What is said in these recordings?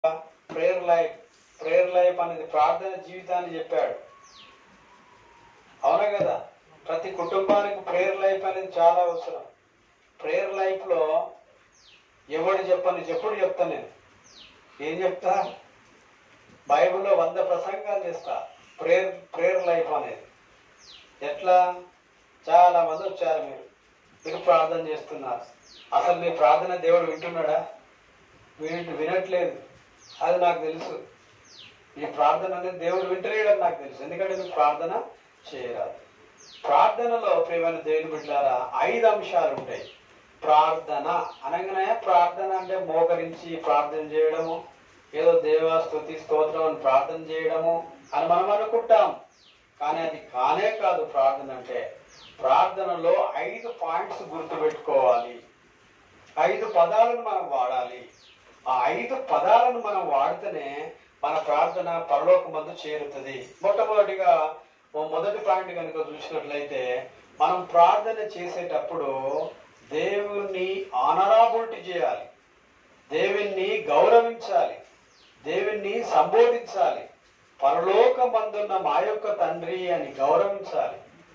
prayer life prayer life అనేది ప్రార్థన జీవితాన్ని చెప్పాడు అవునా కదా ప్రతి కుటుంబానికి ప్రేయర్ లైఫ్ అనేది చాలా అవసరం ప్రేయర్ లైఫ్ లో ఎవడు చెప్పని చెప్పుడు చెప్తా నేను ఏం చెప్తా బైబిల్లో వంద ప్రసంగాలు చేస్తా ప్రేయర్ ప్రేయర్ లైఫ్ అనేది ఎట్లా చాలా మంది వచ్చారు మీరు మీరు ప్రార్థన చేస్తున్నారు అసలు మీ ప్రార్థన దేవుడు వింటున్నాడా విన వినట్లేదు అది నాకు తెలుసు ఈ ప్రార్థన అనేది దేవుడు వింటలేడని నాకు తెలుసు ఎందుకంటే మీరు ప్రార్థన చేయరాదు ప్రార్థనలో ప్రేమైన దేవుని బిడ్డారా ఐదు అంశాలు ఉంటాయి ప్రార్థన అనగానే ప్రార్థన అంటే మోకరించి ప్రార్థన చేయడము ఏదో దేవా స్తుతి స్తోత్రం అని ప్రార్థన చేయడము అని మనం అనుకుంటాం కానీ అది కానే కాదు ప్రార్థన అంటే ప్రార్థనలో ఐదు పాయింట్స్ గుర్తుపెట్టుకోవాలి ఐదు పదాలను మనం వాడాలి ఆ ఐదు పదాలను మనం వాడితేనే మన ప్రార్థన పరలోక మందు చేరుతుంది మొట్టమొదటిగా ఓ మొదటి పాయింట్ కనుక చూసినట్లయితే మనం ప్రార్థన చేసేటప్పుడు దేవుణ్ణి ఆనరాబిలిటీ చేయాలి దేవుణ్ణి గౌరవించాలి దేవుణ్ణి సంబోధించాలి పరలోకమందున్న మా యొక్క తండ్రి అని గౌరవించాలి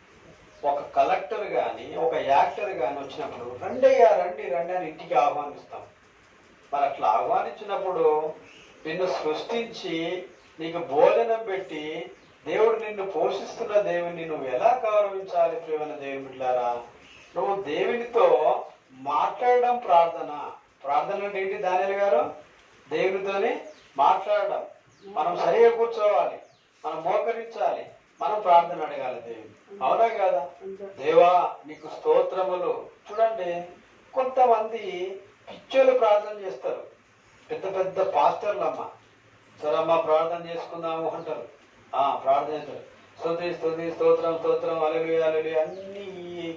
ఒక కలెక్టర్ గాని ఒక యాక్టర్ గాని వచ్చినప్పుడు రండయ్యా రండి రండి అని ఇంటికి ఆహ్వానిస్తాం మరి అట్లా ఆహ్వానించినప్పుడు నిన్ను సృష్టించి నీకు భోజనం పెట్టి దేవుడు నిన్ను పోషిస్తున్న దేవుని నువ్వు ఎలా గౌరవించాలి ప్రియమైన దేవుని బిడ్డారా నువ్వు దేవునితో మాట్లాడడం ప్రార్థన ప్రార్థన అంటే ఏంటి దానియల్ గారు దేవునితోని మాట్లాడడం మనం సరిగా కూర్చోవాలి మనం మోకరించాలి మనం ప్రార్థన అడగాలి దేవుని అవునా కదా దేవా నీకు స్తోత్రములు చూడండి కొంతమంది పిచ్చోళ్ళు ప్రార్థన చేస్తారు పెద్ద పెద్ద పాస్టర్లు అమ్మ సరే అమ్మ ప్రార్థన చేసుకుందాము అంటారు ఆ ప్రార్థన చేస్తారు స్తుతి స్తుతి స్తోత్రం స్తోత్రం అలలు అలలు అన్ని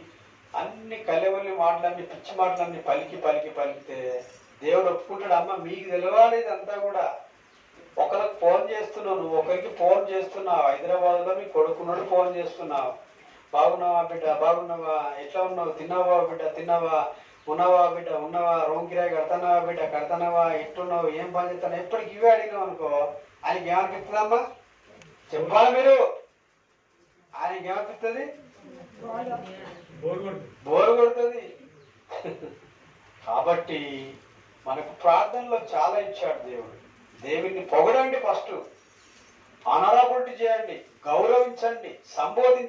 అన్ని కలవలి మాటలన్నీ పిచ్చి మాటలన్నీ పలికి పలికి పలికితే దేవుడు ఒప్పుకుంటాడు అమ్మ మీకు తెలవాలి ఇదంతా కూడా ఒకరికి ఫోన్ చేస్తున్నావు నువ్వు ఒకరికి ఫోన్ చేస్తున్నావు హైదరాబాద్ లో మీ కొడుకున్నాడు ఫోన్ చేస్తున్నావు బాగున్నావా బిడ్డ బాగున్నావా ఎట్లా ఉన్నావు తిన్నావా బిడ్డ తిన్నావా ఉన్నావా బిడ్డ ఉన్నావా రూమ్ కిరాయి కడతానావా బిడ్డ కడతానావా ఎట్టున్నావు ఏం పని చేస్తాను ఎప్పటికి ఇవే అడిగినావు అనుకో ఆయనకి ఏమనిపిస్తుందమ్మా చెప్పాలి మీరు ఆయనకి ఏమనిపిస్తుంది బోరు కొడుతుంది కాబట్టి మనకు ప్రార్థనలో చాలా ఇచ్చాడు దేవుడు దేవుణ్ణి పొగడండి ఫస్ట్ ఆనరాబిలిటీ చేయండి గౌరవించండి సంబోధించండి